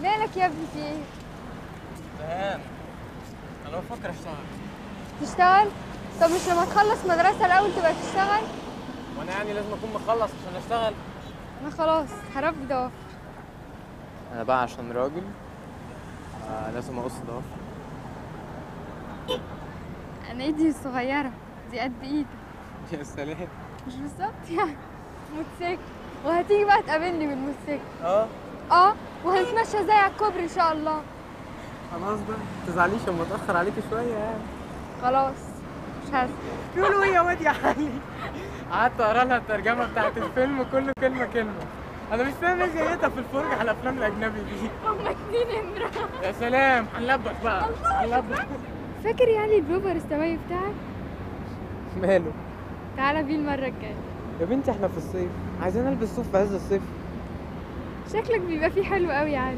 مالك يا ابني في ايه زهقان انا بفكر اشتغل تشتغل طب مش لما تخلص مدرسة الأول تبقى تشتغل وانا يعني لازم اكون مخلص عشان اشتغل ما خلاص هربي ضوافر انا بقى عشان راجل آه لازم اقص ضوافر أنا ايدي صغيرة دي قد ايدك يا سلام مش بالظبط يعني موتوسيكل وهتيجي بقى تقابلني بالموتوسيكل اه اه وهنتمشى زي على الكوبري ان شاء الله خلاص بقى ما تزعليش لما اتاخر عليكي شويه يعني خلاص مش هزعل تقولوا ايه يا واد يا علي قعدت اقرا لها الترجمه بتاعت الفيلم كل كلمه كلمه انا مش فاهم ايه جايتها في الفرجه على الافلام الاجنبي دي هما اتنين امرأة يا سلام هنلبك بقى هنلبك فاكر يعني البلوفر السماوي بتاعك ماله تعالى بيه المرة الجاية يا بنتي احنا في الصيف عايزين نلبس صوف في عز الصيف شكلك بيبقى فيه حلو قوي يعني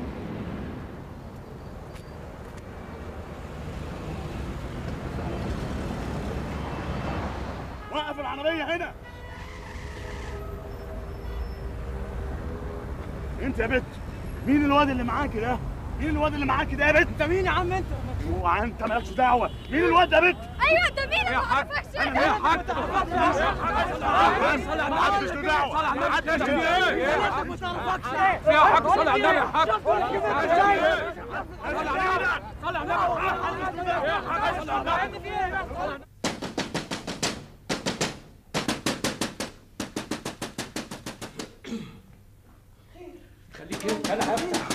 وقف العربية هنا انت يا بت مين الواد اللي معاكي ده؟ مين الواد اللي معاكي ده يا بت؟ انت مين يا عم انت اوعى انت مالكش دعوة مين الواد ده يا بت؟ ايوه ده مين انا معرفكش انا يا حاج محدش له دعوة محدش له يا حاج صلي على النبي يا حاج خليك انت انا هفتح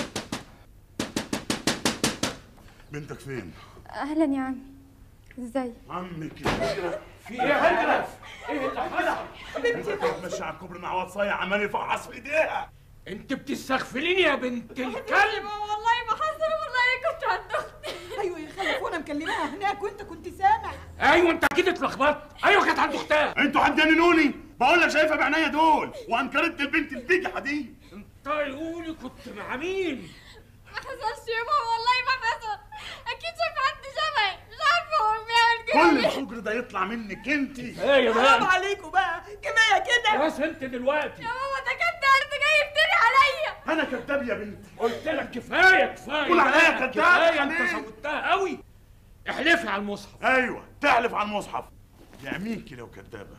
بنتك فين؟ اهلا يا عم ازاي عمك الكبيرة في ايه يا هجرس؟ ايه اللي حصل؟ انت بتتمشى على الكوبري مع واد صايع عمال يفعص في ايديها انت بتستغفليني يا بنت الكلب والله ما حصل والله انا كنت عند اختي ايوه يا خلف وانا مكلماها هناك وانت كنت سامع ايوه انت اكيد اتلخبطت ايوه كانت عند اختها انتوا هتجننوني بقول لك شايفها بعينيا دول وانكرت البنت البيجحة دي طيقولي كنت مع مين؟ ما حصلش يا ماما والله ما حصل اكيد شاف حد شبهي مش عارفه هو بيعمل كل كده الحجر ده يطلع منك انت ايه يا حرام مان؟ عليكم بقى كفايه كده بس انت دلوقتي يا ماما ده كان درس جاي يفتري عليا انا كذاب يا بنتي قلت لك كفايه كفايه قول عليا بقى، كداب كفايه يا انت حبيبي. سودتها قوي احلفي على المصحف ايوه تحلف على المصحف يعميكي لو كدابه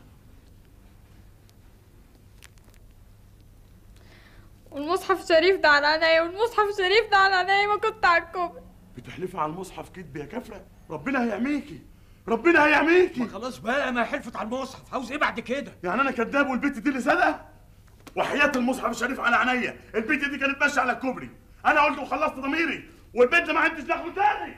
والمصحف شريف ده على عينيا والمصحف شريف ده على عينيا ما كنت على الكوبري بتحلفي على المصحف كدب يا كفره ربنا هيعميكي ربنا هيعميكي خلاص بقى ما حلفت على المصحف عاوز ايه بعد كده؟ يعني انا كذاب والبنت دي اللي صادقه وحياه المصحف الشريف على عينيا البنت دي كانت ماشيه على الكوبري انا قلت وخلصت ضميري والبنت ما عندش دخل تاني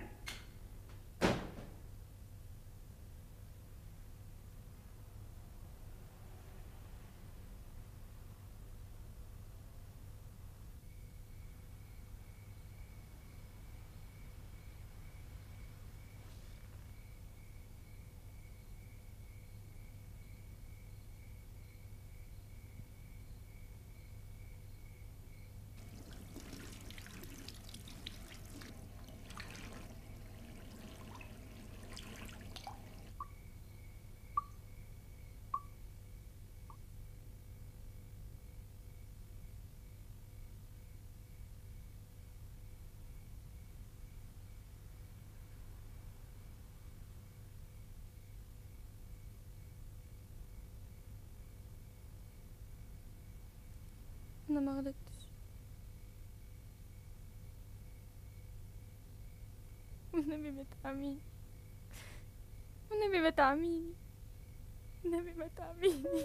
انا ما غلطتش والنبي بتعميني والنبي بتعميني النبي بتعميني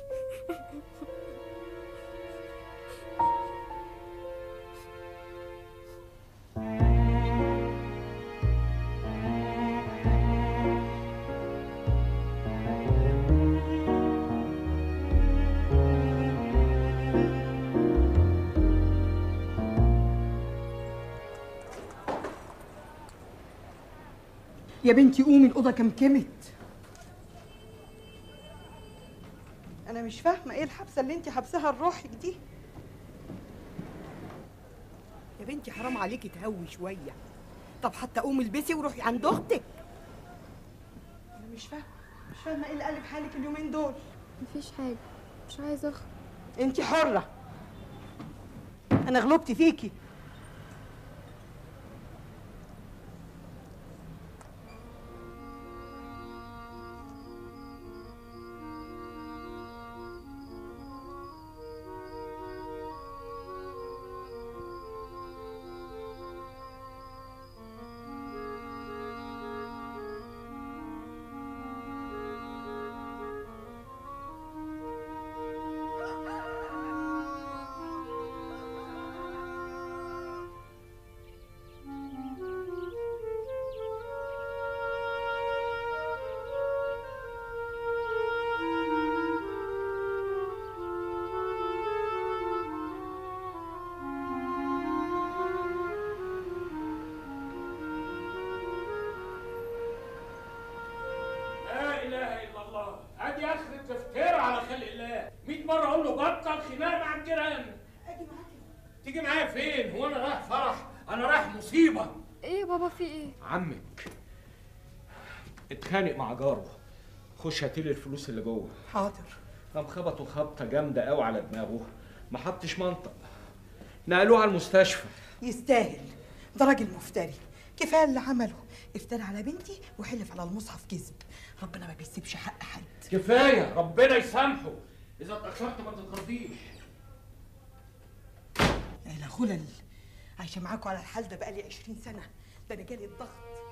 يا بنتي قومي الاوضه كمكمت انا مش فاهمه ايه الحبسه اللي انت حبسها لروحك دي يا بنتي حرام عليكي تهوي شويه طب حتى قومي البسي وروحي عند اختك انا مش فاهمه مش فاهمه ايه اللي قلب حالك اليومين دول مفيش حاجة مش عايزة اخرج انت حره انا غلبت فيكي 100 مره اقول له بطل خناق مع الجيران اجي معاكي تيجي معايا فين هو انا رايح فرح انا رايح مصيبه ايه يا بابا في ايه عمك اتخانق مع جاره خش هاتيلي الفلوس اللي جوه حاضر قام خبطوا خبطه جامده قوي على دماغه ما حطش منطق نقلوه على المستشفى يستاهل ده راجل مفتري كفايه اللي عمله افترى على بنتي وحلف على المصحف كذب ربنا ما بيسيبش حق حد كفايه ربنا يسامحه اذا اتاخرت ما تتغاضيش يا لا خلل عايشه معاكم على الحال ده بقالي 20 سنه ده انا جالي الضغط